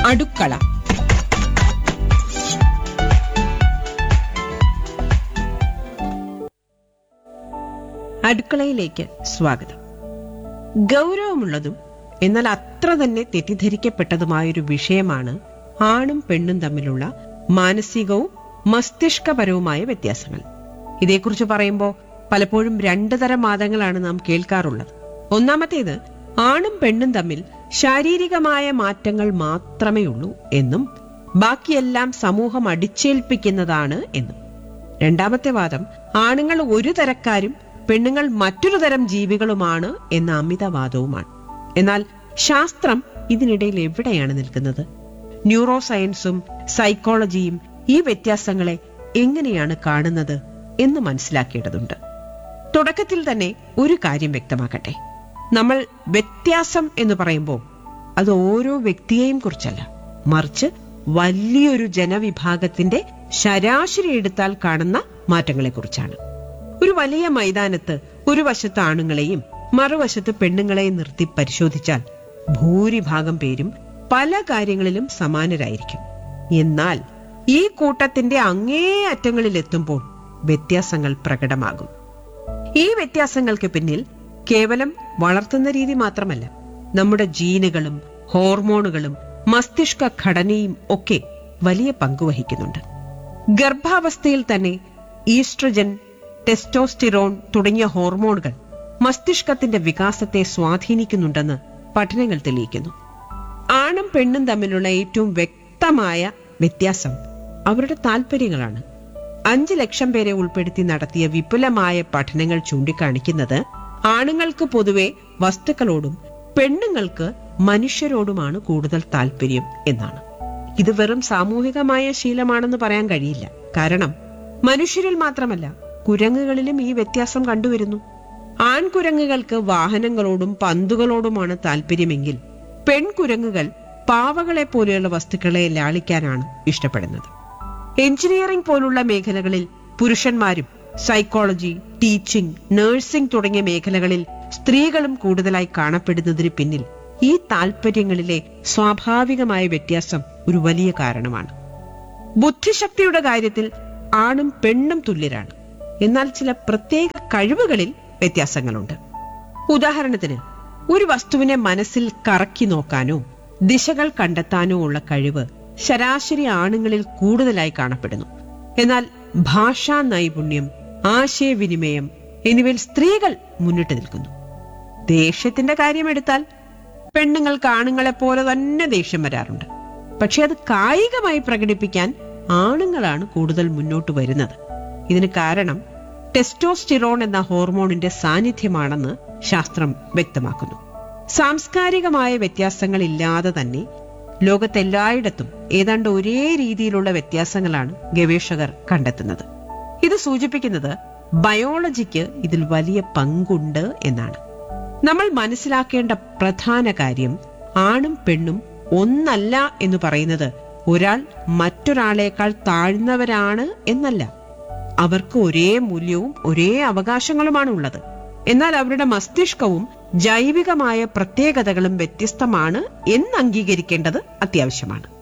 അടുക്കള അടുക്കളയിലേക്ക് സ്വാഗതം ഗൗരവമുള്ളതും എന്നാൽ അത്ര തന്നെ തെറ്റിദ്ധരിക്കപ്പെട്ടതുമായൊരു വിഷയമാണ് ആണും പെണ്ണും തമ്മിലുള്ള മാനസികവും മസ്തിഷ്കപരവുമായ വ്യത്യാസങ്ങൾ ഇതേക്കുറിച്ച് പറയുമ്പോൾ പലപ്പോഴും രണ്ടു തരം വാദങ്ങളാണ് നാം കേൾക്കാറുള്ളത് ഒന്നാമത്തേത് ആണും പെണ്ണും തമ്മിൽ ശാരീരികമായ മാറ്റങ്ങൾ മാത്രമേ ഉള്ളൂ എന്നും ബാക്കിയെല്ലാം സമൂഹം അടിച്ചേൽപ്പിക്കുന്നതാണ് എന്നും രണ്ടാമത്തെ വാദം ആണുങ്ങൾ ഒരു തരക്കാരും പെണ്ണുങ്ങൾ മറ്റൊരു തരം ജീവികളുമാണ് എന്ന അമിതവാദവുമാണ് എന്നാൽ ശാസ്ത്രം ഇതിനിടയിൽ എവിടെയാണ് നിൽക്കുന്നത് ന്യൂറോ സയൻസും സൈക്കോളജിയും ഈ വ്യത്യാസങ്ങളെ എങ്ങനെയാണ് കാണുന്നത് എന്ന് മനസ്സിലാക്കേണ്ടതുണ്ട് തുടക്കത്തിൽ തന്നെ ഒരു കാര്യം വ്യക്തമാക്കട്ടെ നമ്മൾ വ്യത്യാസം എന്ന് പറയുമ്പോൾ അത് ഓരോ വ്യക്തിയെയും കുറിച്ചല്ല മറിച്ച് വലിയൊരു ജനവിഭാഗത്തിന്റെ ശരാശരി എടുത്താൽ കാണുന്ന മാറ്റങ്ങളെക്കുറിച്ചാണ് ഒരു വലിയ മൈതാനത്ത് ഒരു വശത്ത് ആണുങ്ങളെയും മറുവശത്ത് പെണ്ണുങ്ങളെയും നിർത്തി പരിശോധിച്ചാൽ ഭൂരിഭാഗം പേരും പല കാര്യങ്ങളിലും സമാനരായിരിക്കും എന്നാൽ ഈ കൂട്ടത്തിന്റെ അങ്ങേ അറ്റങ്ങളിൽ എത്തുമ്പോൾ വ്യത്യാസങ്ങൾ പ്രകടമാകും ഈ വ്യത്യാസങ്ങൾക്ക് പിന്നിൽ കേവലം വളർത്തുന്ന രീതി മാത്രമല്ല നമ്മുടെ ജീനുകളും ഹോർമോണുകളും മസ്തിഷ്ക ഘടനയും ഒക്കെ വലിയ പങ്കുവഹിക്കുന്നുണ്ട് ഗർഭാവസ്ഥയിൽ തന്നെ ഈസ്ട്രജൻ ടെസ്റ്റോസ്റ്റിറോൺ തുടങ്ങിയ ഹോർമോണുകൾ മസ്തിഷ്കത്തിന്റെ വികാസത്തെ സ്വാധീനിക്കുന്നുണ്ടെന്ന് പഠനങ്ങൾ തെളിയിക്കുന്നു ആണും പെണ്ണും തമ്മിലുള്ള ഏറ്റവും വ്യക്തമായ വ്യത്യാസം അവരുടെ താല്പര്യങ്ങളാണ് അഞ്ച് ലക്ഷം പേരെ ഉൾപ്പെടുത്തി നടത്തിയ വിപുലമായ പഠനങ്ങൾ ചൂണ്ടിക്കാണിക്കുന്നത് ആണുങ്ങൾക്ക് പൊതുവെ വസ്തുക്കളോടും പെണ്ണുങ്ങൾക്ക് മനുഷ്യരോടുമാണ് കൂടുതൽ താല്പര്യം എന്നാണ് ഇത് വെറും സാമൂഹികമായ ശീലമാണെന്ന് പറയാൻ കഴിയില്ല കാരണം മനുഷ്യരിൽ മാത്രമല്ല കുരങ്ങുകളിലും ഈ വ്യത്യാസം കണ്ടുവരുന്നു ആൺകുരങ്ങുകൾക്ക് വാഹനങ്ങളോടും പന്തുകളോടുമാണ് താല്പര്യമെങ്കിൽ പെൺകുരങ്ങുകൾ പാവകളെ പോലെയുള്ള വസ്തുക്കളെ ലാളിക്കാനാണ് ഇഷ്ടപ്പെടുന്നത് എഞ്ചിനീയറിംഗ് പോലുള്ള മേഖലകളിൽ പുരുഷന്മാരും സൈക്കോളജി ടീച്ചിംഗ് നഴ്സിംഗ് തുടങ്ങിയ മേഖലകളിൽ സ്ത്രീകളും കൂടുതലായി കാണപ്പെടുന്നതിന് പിന്നിൽ ഈ താല്പര്യങ്ങളിലെ സ്വാഭാവികമായ വ്യത്യാസം ഒരു വലിയ കാരണമാണ് ബുദ്ധിശക്തിയുടെ കാര്യത്തിൽ ആണും പെണ്ണും തുല്യരാണ് എന്നാൽ ചില പ്രത്യേക കഴിവുകളിൽ വ്യത്യാസങ്ങളുണ്ട് ഉദാഹരണത്തിന് ഒരു വസ്തുവിനെ മനസ്സിൽ കറക്കി നോക്കാനോ ദിശകൾ കണ്ടെത്താനോ ഉള്ള കഴിവ് ശരാശരി ആണുങ്ങളിൽ കൂടുതലായി കാണപ്പെടുന്നു എന്നാൽ ഭാഷാ നൈപുണ്യം ആശയവിനിമയം എന്നിവയിൽ സ്ത്രീകൾ മുന്നിട്ട് നിൽക്കുന്നു ദേഷ്യത്തിന്റെ കാര്യമെടുത്താൽ പെണ്ണുങ്ങൾക്ക് ആണുങ്ങളെ പോലെ തന്നെ ദേഷ്യം വരാറുണ്ട് പക്ഷെ അത് കായികമായി പ്രകടിപ്പിക്കാൻ ആണുങ്ങളാണ് കൂടുതൽ മുന്നോട്ട് വരുന്നത് ഇതിന് കാരണം ടെസ്റ്റോസ്റ്റിറോൺ എന്ന ഹോർമോണിന്റെ സാന്നിധ്യമാണെന്ന് ശാസ്ത്രം വ്യക്തമാക്കുന്നു സാംസ്കാരികമായ വ്യത്യാസങ്ങൾ ഇല്ലാതെ തന്നെ ലോകത്തെല്ലായിടത്തും ഏതാണ്ട് ഒരേ രീതിയിലുള്ള വ്യത്യാസങ്ങളാണ് ഗവേഷകർ കണ്ടെത്തുന്നത് ഇത് സൂചിപ്പിക്കുന്നത് ബയോളജിക്ക് ഇതിൽ വലിയ പങ്കുണ്ട് എന്നാണ് നമ്മൾ മനസ്സിലാക്കേണ്ട പ്രധാന കാര്യം ആണും പെണ്ണും ഒന്നല്ല എന്ന് പറയുന്നത് ഒരാൾ മറ്റൊരാളേക്കാൾ താഴ്ന്നവരാണ് എന്നല്ല അവർക്ക് ഒരേ മൂല്യവും ഒരേ അവകാശങ്ങളുമാണ് ഉള്ളത് എന്നാൽ അവരുടെ മസ്തിഷ്കവും ജൈവികമായ പ്രത്യേകതകളും വ്യത്യസ്തമാണ് എന്ന് അംഗീകരിക്കേണ്ടത് അത്യാവശ്യമാണ്